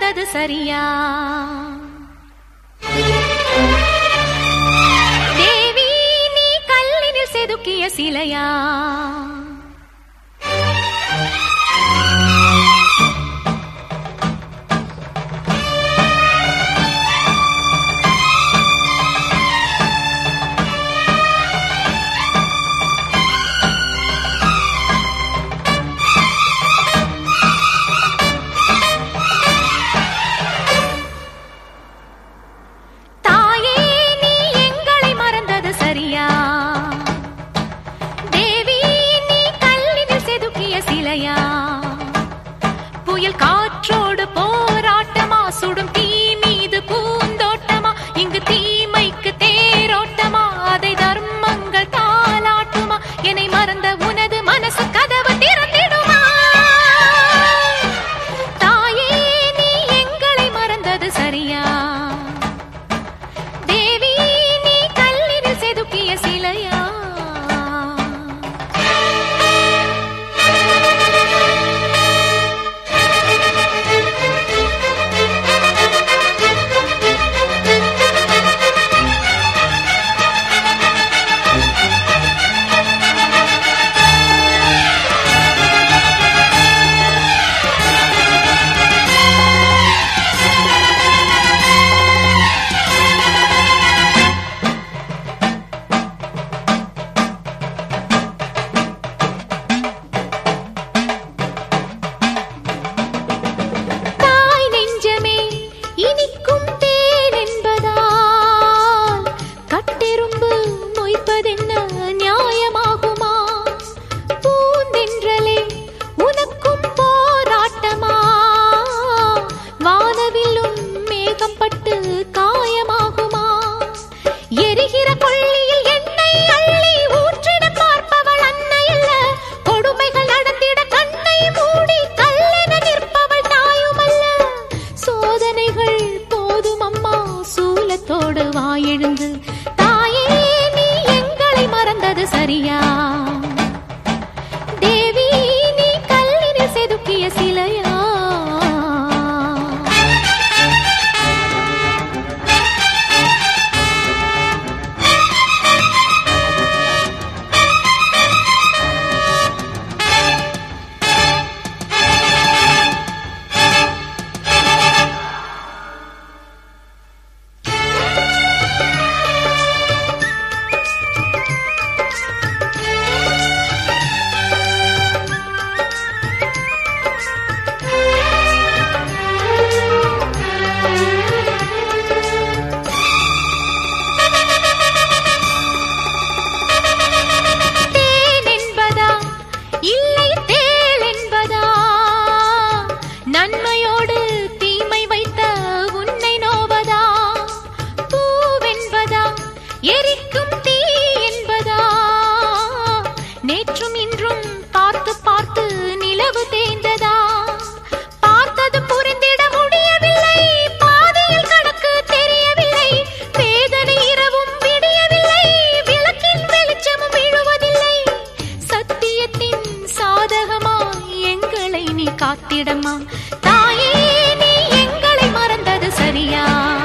மறந்தது சரியா தேவி நீ கல்லினில் செதுக்கிய சிலையா தாயே நீ எங்களை மறந்தது சரியா தேவி நீ கல்லினில் செதுக்கிய சிலையா புயல் காற்றோடு போராட்டமா சுடும் தீ மீது பூந்தோட்டமா இங்கு தீமைக்கு தேரோட்டமா அதை தர்மங்கள் தாலாட்டுமா என்னை மறந்த உனது மனசு கதவு திறந்திடுமா தாயே நீ எங்களை மறந்தது சரியா தேவி நீ கல்லினில் செதுக்கிய சிலையா தாய் நெஞ்சமே இனிக்கும் தேன் என்பதால் கட்டெரும்பு மொய்ப்பதென்ன நியாயமாகுமா பூந்தென்றலே உனக்கும் போராட்டமா வானவில்லும் மேகப்பட்டு காயமாகுமா எரிகிற கொள்ளியில் எண்ணெய் அள்ளி ஊற்றிட பார்ப்பவள் அன்னை அல்ல கொடுமைகள் நடந்திட கண்ணை மூடி கல்லென நிற்பவள் தாயுமல்ல சோதனைகள் போதும் அம்மா சூலத்தோடு வாயெழுந்து தாயே நீ எங்களை மறந்தது சரியா தேவி நீ கல்லினில் செதுக்கிய சிலையா தேன் என்பதா இல்லை தேள் என்பதா நன்மையோடு தீமை வைத்த உன்னை நோவதா பூவென்பதா எரிக்கும் தீ என்பதா நேற்றும் இன்றும் பார்த்து பார்த்து நிலவு தேய்ந்ததா பார்த்தது புரிந்திட முடியவில்லை பாதையில் கணக்கு தெரியவில்லை வேதனை இரவும் விடியவில்லை விளக்கின் வெளிச்சமும் விழுவதில்லை சத்தியத்தின் சாதகமாய் எங்களை நீ காத்திடமா தாயே நீ எங்களை மறந்தது சரியா